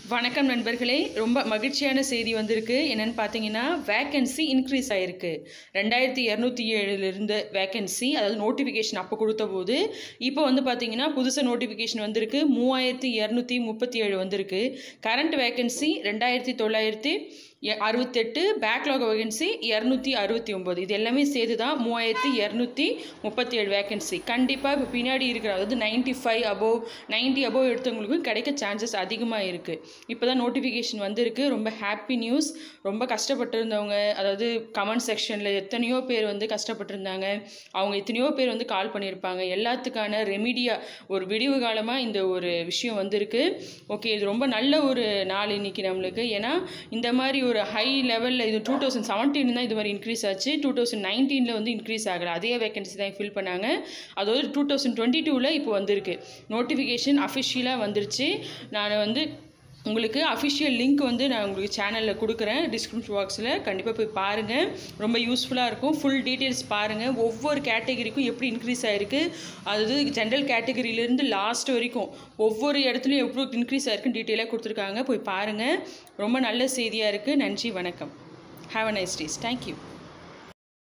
வணக்கம் நண்பர்களே ரொம்ப மகிழ்ச்சியான செய்தி வந்திருக்கு என்னன்னு பார்த்தீங்கன்னா வேக்கன்சி இன்க்ரீஸ் ஆயிருக்கு ரெண்டாயிரத்தி இரநூத்தி ஏழுலேருந்து வேக்கன்சி அதாவது நோட்டிஃபிகேஷன் அப்போ கொடுத்த போது இப்போ வந்து பார்த்தீங்கன்னா புதுசாக நோட்டிஃபிகேஷன் வந்திருக்கு மூவாயிரத்தி இரநூத்தி முப்பத்தி ஏழு வந்திருக்கு கரண்ட் வேக்கன்சி ரெண்டாயிரத்தி தொள்ளாயிரத்தி எ- அறுபத்தெட்டு பேக்லாக் வேகன்சி இரநூத்தி அறுபத்தி ஒம்பது இது எல்லாமே சேர்த்து தான் மூவாயிரத்தி இரநூத்தி முப்பத்தி ஏழு வேகன்சி கண்டிப்பாக இப்போ பின்னாடி இருக்கிற அதாவது ninety five above ninety above எடுத்தவங்களுக்கும் கிடைக்க சான்சஸ் அதிகமாக இருக்குது இப்போ தான் நோட்டிஃபிகேஷன் வந்திருக்கு ரொம்ப ஹாப்பி நியூஸ் ரொம்ப கஷ்டப்பட்டிருந்தவங்க அதாவது கமெண்ட் செக்ஷனில் எத்தனையோ பேர் வந்து கஷ்டப்பட்டிருந்தாங்க அவங்க எத்தனையோ பேர் வந்து கால் பண்ணியிருப்பாங்க எல்லாத்துக்கான ரெமிடியா ஒரு விடிவு காலமாக இந்த ஒரு விஷயம் வந்திருக்கு ஓகே இது ரொம்ப நல்ல ஒரு நாள் இன்னைக்கு நம்மளுக்கு ஏன்னா இந்த மாதிரி ஒரு ஹை லெவலில் இது டூ தௌசண்ட் செவன்டீன் தான் இது மாதிரி இன்க்ரீஸ் ஆச்சு டூ தௌசண்ட் நைன்டீனில் வந்து இன்க்ரீஸ் ஆகலை அதே வேகன்சி தான் ஃபில் பண்ணாங்க அதாவது டூ தௌசண்ட் டுவெண்ட்டி டூவில் இப்போ வந்திருக்கு நோட்டிஃபிகேஷன் அஃபிஷியலாக வந்துருச்சு நான் வந்து உங்களுக்கு அஃபிஷியல் லிங்க் வந்து நான் உங்களுக்கு சேனலில் கொடுக்குறேன் டிஸ்கிரிப்ஷன் பாக்ஸில் கண்டிப்பாக போய் பாருங்கள் ரொம்ப யூஸ்ஃபுல்லாக இருக்கும் ஃபுல் டீட்டெயில்ஸ் பாருங்கள் ஒவ்வொரு கேட்டகரிக்கும் எப்படி இன்க்ரீஸ் ஆகிருக்கு அதாவது ஜென்ரல் கேட்டகரியிலேருந்து லாஸ்ட் வரைக்கும் ஒவ்வொரு இடத்துலையும் எப்படி இன்க்ரீஸ் ஆகிருக்குன்னு டீட்டெயிலாக கொடுத்துருக்காங்க போய் பாருங்கள் ரொம்ப நல்ல செய்தியாக இருக்குது நன்றி வணக்கம் have a nice days thank you